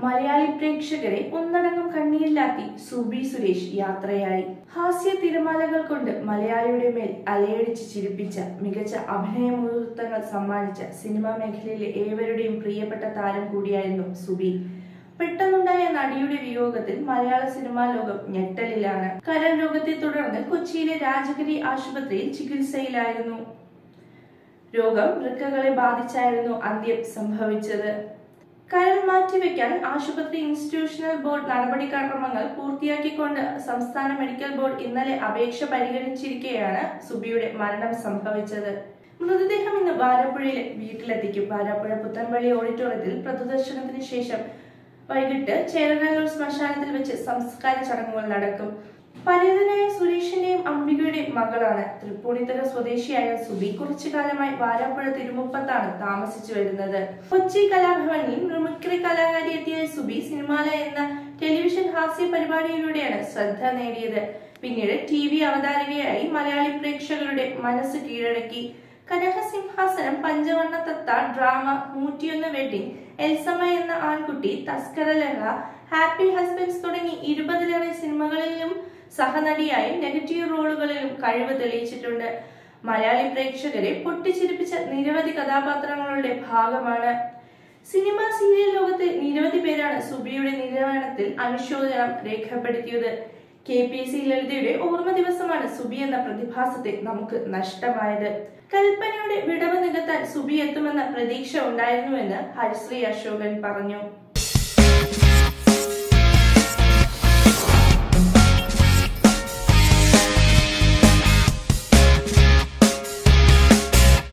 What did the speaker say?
മലയാളി പ്രേക്ഷകരെ ഒന്നടങ്കം കണ്ണീരിലാക്കി സുബി സുരേഷ് യാത്രയായി ഹാസ്യ തിരമാലകൾ കൊണ്ട് മലയാളിയുടെ മേൽ അലയടിച്ച് ചിരിപ്പിച്ച മികച്ച അഭിനയ മുഹൂർത്തങ്ങൾ സമ്മാനിച്ച സിനിമാ മേഖലയിലെ ഏവരുടെയും പ്രിയപ്പെട്ട താരം കൂടിയായിരുന്നു സുബി പെട്ടെന്നുണ്ടായ നടിയുടെ വിയോഗത്തിൽ മലയാള സിനിമാ ലോകം ഞെട്ടലിലാണ് കരൾ രോഗത്തെ തുടർന്ന് കൊച്ചിയിലെ രാജഗിരി ആശുപത്രിയിൽ ചികിത്സയിലായിരുന്നു രോഗം വൃക്കകളെ ബാധിച്ചായിരുന്നു അന്ത്യം സംഭവിച്ചത് കരൾ മാറ്റിവെക്കാൻ ആശുപത്രി ഇൻസ്റ്റിറ്റ്യൂഷണൽ ബോർഡ് നടപടിക്രമങ്ങൾ പൂർത്തിയാക്കിക്കൊണ്ട് സംസ്ഥാന മെഡിക്കൽ ബോർഡ് ഇന്നലെ അപേക്ഷ പരിഗണിച്ചിരിക്കെയാണ് സുബിയുടെ മരണം സംഭവിച്ചത് മൃതദേഹം ഇന്ന് വാരാപ്പുഴയിലെ വീട്ടിലെത്തിക്കും വാരാപ്പുഴ പുത്തൻപള്ളി ഓഡിറ്റോറിയത്തിൽ പൊതുദർശനത്തിന് ശേഷം വൈകിട്ട് ചേരനല്ലൂർ ശ്മശാനത്തിൽ വെച്ച് സംസ്കാര ചടങ്ങുകൾ നടക്കും പരേതനായ സുരേഷിന്റെയും അംബികയുടെയും മകളാണ് തൃപ്പൂണിത്തറ സ്വദേശിയായ സുബി കുറച്ചു കാലമായി വാരാപ്പുഴ തിരുമുപ്പത്താണ് താമസിച്ചു വരുന്നത് കൊച്ചി കലാഭവനിൽ മിമിക്രി കലാകാരി എത്തിയ സുബി സിനിമാല എന്ന ടെലിവിഷൻ ഹാസ്യ പരിപാടിയിലൂടെയാണ് ശ്രദ്ധ നേടിയത് പിന്നീട് ടി വി അവതാരകയായി മലയാളി പ്രേക്ഷകരുടെ മനസ്സ് കീഴടക്കി കനകസിംഹാസനം പഞ്ചവർണ്ണ തത്ത ഡ്രാമ നൂറ്റിയൊന്ന് വെഡിങ് എൽസമ്മ എന്ന ആൺകുട്ടി തസ്കര ലഹള ഹാപ്പി ഹസ്ബൻഡ്സ് തുടങ്ങി ഇരുപതിലേറെ സിനിമകളിലും സഹനടിയായും നെഗറ്റീവ് റോളുകളിലും കഴിവ് തെളിയിച്ചിട്ടുണ്ട് മലയാളി പ്രേക്ഷകരെ പൊട്ടിച്ചിരിപ്പിച്ച നിരവധി കഥാപാത്രങ്ങളുടെ ഭാഗമാണ് സിനിമ സീരിയൽ ലോകത്തെ നിരവധി പേരാണ് സുബിയുടെ നിര്യാണത്തിൽ അനുശോചനം രേഖപ്പെടുത്തിയത് കെ പി സി ലളിതയുടെ ഓർമ്മ ദിവസമാണ് സുബി എന്ന പ്രതിഭാസത്തെ നമുക്ക് നഷ്ടമായത് കൽപ്പനയുടെ വിടവ് നികത്താൻ സുബി എത്തുമെന്ന പ്രതീക്ഷ ഉണ്ടായിരുന്നുവെന്ന് ഹരിശ്രീ അശോകൻ പറഞ്ഞു